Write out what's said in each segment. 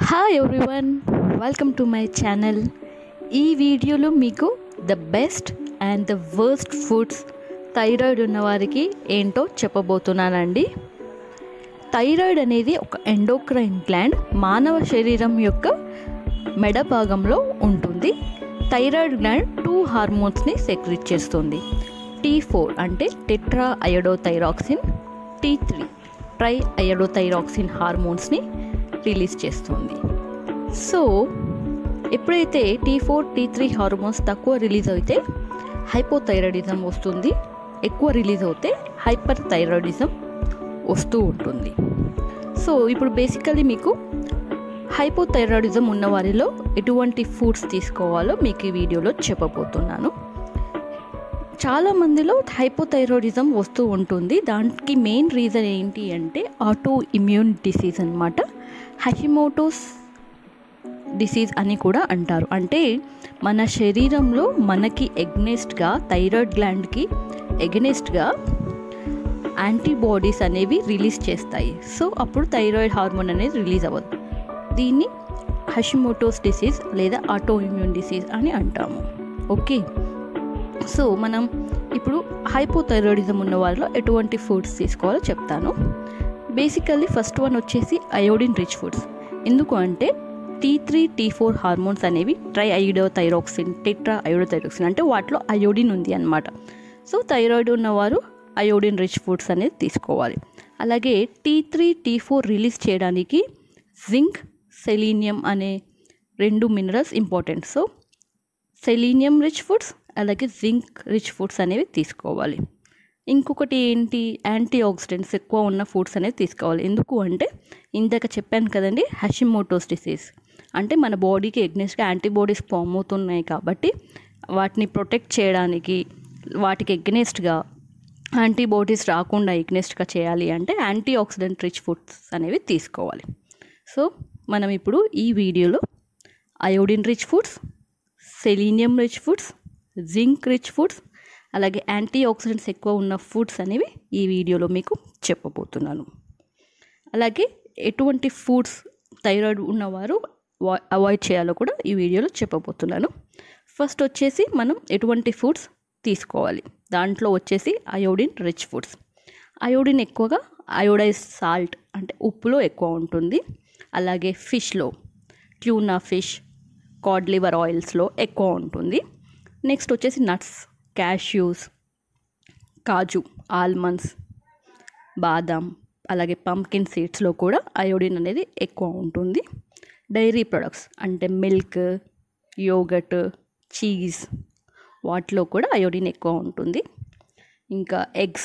hi everyone welcome to my channel ఈ వీడియోలో మీకు the best and the worst foods thyroid ఉన్నవారికి ఏంటో చెప్పబోతున్నానండి థైరాయిడ్ అనేది ఒక ఎండోక్రైన్ గ్లాండ్ మానవ శరీరం యొక్క మెడ భాగంలో ఉంటుంది థైరాయిడ్ గ్లాండ్ టూ హార్మోన్స్ని సెక్రెట్ చేస్తుంది టీ ఫోర్ అంటే tetra iodothyroxine T three tri iodothyroxine హార్మోన్స్ని రిలీజ్ చేస్తుంది సో ఎప్పుడైతే T four T three hormones తక్కువ రిలీజ్ అయితే హైపోథైరాయిడిజం వస్తుంది ఎక్కువ రిలీజ్ అవుతే హైపర్ థైరాయిడిజం వస్తూ ఉంటుంది సో ఇప్పుడు బేసికలీ మీకు హైపోథైరాయిడిజం ఉన్న వారిలో ఎటువంటి ఫుడ్స్ తీసుకోవాలో మీకు ఈ వీడియోలో చెప్పబోతున్నాను చాలా మందిలో హైపోథైరాయిడిజం వస్తూ ఉంటుంది దానికి మెయిన్ రీజన్ ఏంటి అంటే ఆటో ఇమ్యూన్ డిసీజ్ అనమాట హషిమోటోస్ డిసీజ్ అని కూడా అంటారు అంటే మన శరీరంలో మనకి ఎగ్నెస్ట్గా థైరాయిడ్ గ్లాండ్కి ఎగ్నెస్ట్గా యాంటీబాడీస్ అనేవి రిలీజ్ చేస్తాయి సో అప్పుడు థైరాయిడ్ హార్మోన్ అనేది రిలీజ్ అవ్వదు దీన్ని హషిమోటోస్ డిసీజ్ లేదా ఆటో ఇమ్యూన్ డిసీజ్ అని అంటాము ఓకే సో మనం ఇప్పుడు హైపోథైరాయిడిజం ఉన్న వారిలో ఎటువంటి ఫుడ్స్ తీసుకోవాలో చెప్తాను బేసికల్లీ ఫస్ట్ వన్ వచ్చేసి అయోడిన్ రిచ్ ఫుడ్స్ ఎందుకు అంటే T three T four hormones అనేవి tri iodo thyroxine tetra iodo thyroxine అంటే వాటిలో అయోడిన్ ఉంది అనమాట సో థైరాయిడ్ ఉన్నవారు అయోడిన్ రిచ్ ఫుడ్స్ అనేది తీసుకోవాలి అలాగే T three T four release చేయడానికి జింక్ సెలీనియం అనే రెండు minerals important so selenium rich foods అలాగే జింక్ రిచ్ ఫుడ్స్ అనేవి తీసుకోవాలి ఇంకొకటి ఏంటి యాంటీ ఆక్సిడెంట్స్ ఎక్కువ ఉన్న ఫుడ్స్ అనేవి తీసుకోవాలి ఎందుకు అంటే ఇందాక చెప్పాను కదండి హషిమోటోస్ డిసీజ్ అంటే మన బాడీకి ఎగ్నెస్ట్గా యాంటీబాడీస్ ఫామ్ అవుతున్నాయి కాబట్టి వాటిని ప్రొటెక్ట్ చేయడానికి వాటికి ఎగ్నెస్ట్గా యాంటీబాడీస్ రాకుండా ఎగ్నెస్ట్గా చేయాలి అంటే యాంటీ ఆక్సిడెంట్ రిచ్ ఫుడ్స్ అనేవి తీసుకోవాలి సో మనం ఇప్పుడు ఈ వీడియోలో iodine rich foods selenium rich foods zinc rich foods అలాగే యాంటీ ఆక్సిడెంట్స్ ఎక్కువ ఉన్న ఫుడ్స్ అనేవి ఈ వీడియోలో మీకు చెప్పబోతున్నాను అలాగే ఎటువంటి ఫుడ్స్ థైరాయిడ్ ఉన్నవారు అవాయిడ్ చేయాలో కూడా ఈ వీడియోలో చెప్పబోతున్నాను ఫస్ట్ వచ్చేసి మనం ఎటువంటి ఫుడ్స్ తీసుకోవాలి దాంట్లో వచ్చేసి అయోడిన్ రిచ్ ఫుడ్స్ అయోడిన్ ఎక్కువగా అయోడైజ్ సాల్ట్ అంటే ఉప్పులో ఎక్కువ ఉంటుంది అలాగే ఫిష్లో ట్యూనా ఫిష్ కాడ్ లివర్ ఆయిల్స్లో ఎక్కువ ఉంటుంది నెక్స్ట్ వచ్చేసి నట్స్ క్యాష్యూస్ కాజు ఆల్మండ్స్ బాదాం అలాగే పంకిన్ సీడ్స్లో కూడా అయోడిన్ అనేది ఎక్కువ ఉంటుంది డైరీ ప్రొడక్ట్స్ అంటే మిల్క్ యోగట్ చీజ్ వాటిలో కూడా అయోడిన్ ఎక్కువ ఉంటుంది ఇంకా ఎగ్స్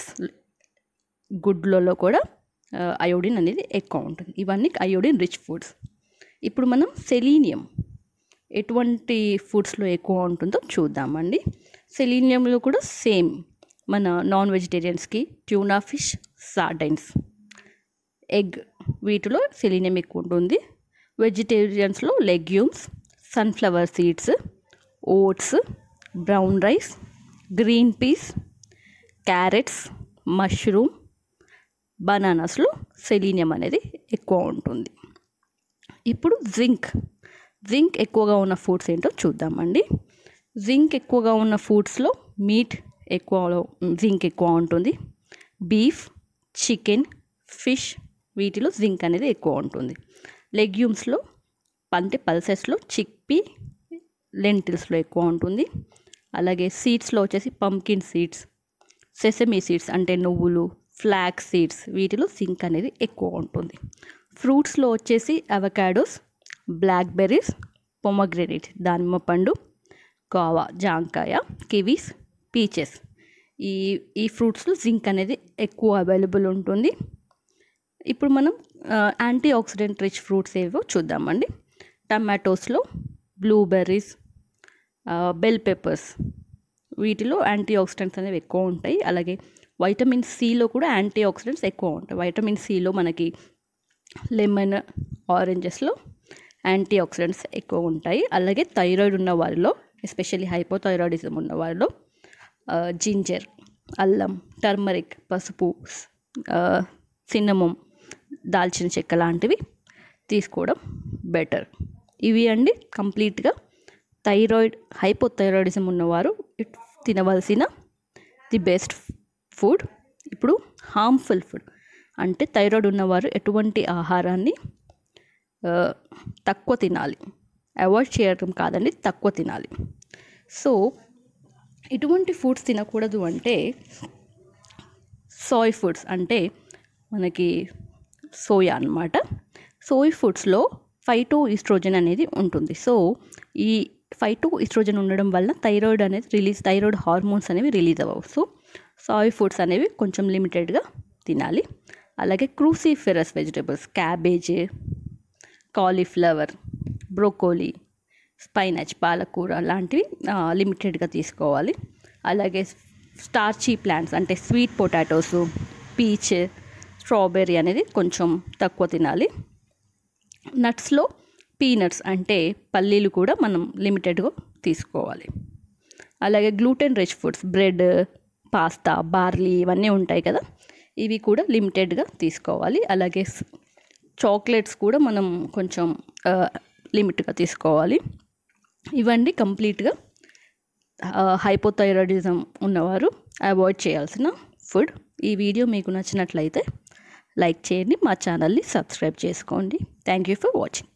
గుడ్లలో కూడా అయోడిన్ అనేది ఎక్కువ ఉంటుంది ఇవన్నీ అయోడిన్ రిచ్ ఫుడ్స్ ఇప్పుడు మనం సెలీనియం ఎటువంటి ఫుడ్స్లో ఎక్కువ ఉంటుందో చూద్దామండి సెలీనియంలో కూడా సేమ్ మన నాన్ వెజిటేరియన్స్కి ట్యూనా ఫిష్ సార్డైన్స్ ఎగ్ వీటిలో సెలీనియం ఎక్కువ ఉంటుంది వెజిటేరియన్స్లో legumes sunflower seeds oats brown rice green peas carrots mushroom బనానాస్లో సెలీనియం అనేది ఎక్కువ ఉంటుంది ఇప్పుడు జింక్ జింక్ ఎక్కువగా ఉన్న ఫుడ్స్ ఏంటో చూద్దామండి జింక్ ఎక్కువగా ఉన్న ఫుడ్స్లో మీట్ ఎక్కువ జింక్ ఎక్కువ ఉంటుంది బీఫ్ చికెన్ ఫిష్ వీటిలో జింక్ అనేది ఎక్కువ ఉంటుంది లెగ్యూమ్స్లో అంటే పల్సెస్లో చిక్పీ లెంటిల్స్లో ఎక్కువ ఉంటుంది అలాగే సీడ్స్లో వచ్చేసి పంకిన్ సీడ్స్ సెసమీ సీడ్స్ అంటే నువ్వులు ఫ్లాక్ సీడ్స్ వీటిలో జింక్ అనేది ఎక్కువ ఉంటుంది ఫ్రూట్స్లో వచ్చేసి అవకాడోస్ బ్లాక్బెర్రీస్ పొమగ్రెనేట్ దానిమ్మ పండు కావా జాంకాయ కివీస్ పీచెస్ ఈ ఈ ఫ్రూట్స్లో జింక్ అనేది ఎక్కువ అవైలబుల్ ఉంటుంది ఇప్పుడు మనం యాంటీ ఆక్సిడెంట్ రిచ్ ఫ్రూట్స్ ఏవో చూద్దామండి టమాటోస్లో బ్లూబెర్రీస్ బెల్ పెప్పర్స్ వీటిలో యాంటీ ఆక్సిడెంట్స్ అనేవి ఎక్కువ ఉంటాయి అలాగే వైటమిన్ సిలో కూడా యాంటీ ఆక్సిడెంట్స్ ఎక్కువ ఉంటాయి వైటమిన్ సిలో మనకి లెమన్ ఆరెంజెస్లో యాంటీ ఆక్సిడెంట్స్ ఎక్కువ ఉంటాయి అలాగే థైరాయిడ్ ఉన్న వారిలో ఎస్పెషల్లీ హైపోథైరాయిడిజం ఉన్న వారిలో జింజర్ అల్లం టర్మరిక్ పసుపు సిన్నమం దాల్చిన చెక్క లాంటివి తీసుకోవడం బెటర్ ఇవి అండి కంప్లీట్గా థైరాయిడ్ హైపోథైరాయిడిజం ఉన్నవారు ఇట్ తినవలసిన ది బెస్ట్ ఫుడ్ ఇప్పుడు హార్మ్ఫుల్ ఫుడ్ అంటే థైరాయిడ్ ఉన్నవారు ఎటువంటి ఆహారాన్ని ఆ, తక్కువ తినాలి అవాయిడ్ చేయడం కాదండి తక్కువ తినాలి సో ఎటువంటి ఫుడ్స్ తినకూడదు అంటే సోయ్ ఫుడ్స్ అంటే మనకి సోయా అన్నమాట సోయ్ ఫుడ్స్లో ఫైటో ఈస్ట్రోజన్ అనేది ఉంటుంది సో ఈ ఫైటో ఈస్ట్రోజన్ ఉండడం వల్ల థైరాయిడ్ అనేది రిలీజ్ థైరాయిడ్ హార్మోన్స్ అనేవి రిలీజ్ అవ్వవు సో సాయ్ ఫుడ్స్ అనేవి కొంచెం లిమిటెడ్గా తినాలి అలాగే cruciferous vegetables cabbage cauliflower broccoli spinach పాలకూర లాంటివి లిమిటెడ్గా తీసుకోవాలి అలాగే స్టార్చీ ప్లాంట్స్ అంటే స్వీట్ పొటాటోస్ పీచ్ స్ట్రాబెర్రీ అనేది కొంచెం తక్కువ తినాలి నట్స్లో పీనట్స్ అంటే పల్లీలు కూడా మనం లిమిటెడ్గా తీసుకోవాలి అలాగే gluten rich foods bread pasta barley ఇవన్నీ ఉంటాయి కదా ఇవి కూడా లిమిటెడ్గా తీసుకోవాలి అలాగే చాక్లెట్స్ కూడా మనం కొంచెం లిమిట్గా తీసుకోవాలి ఇవన్నీ కంప్లీట్గా హైపోథైరాయిడిజం ఉన్నవారు అవాయిడ్ చేయాల్సిన ఫుడ్ ఈ వీడియో మీకు నచ్చినట్లయితే లైక్ చేయండి మా ఛానల్ని సబ్స్క్రైబ్ చేసుకోండి థ్యాంక్ యూ ఫర్ వాచింగ్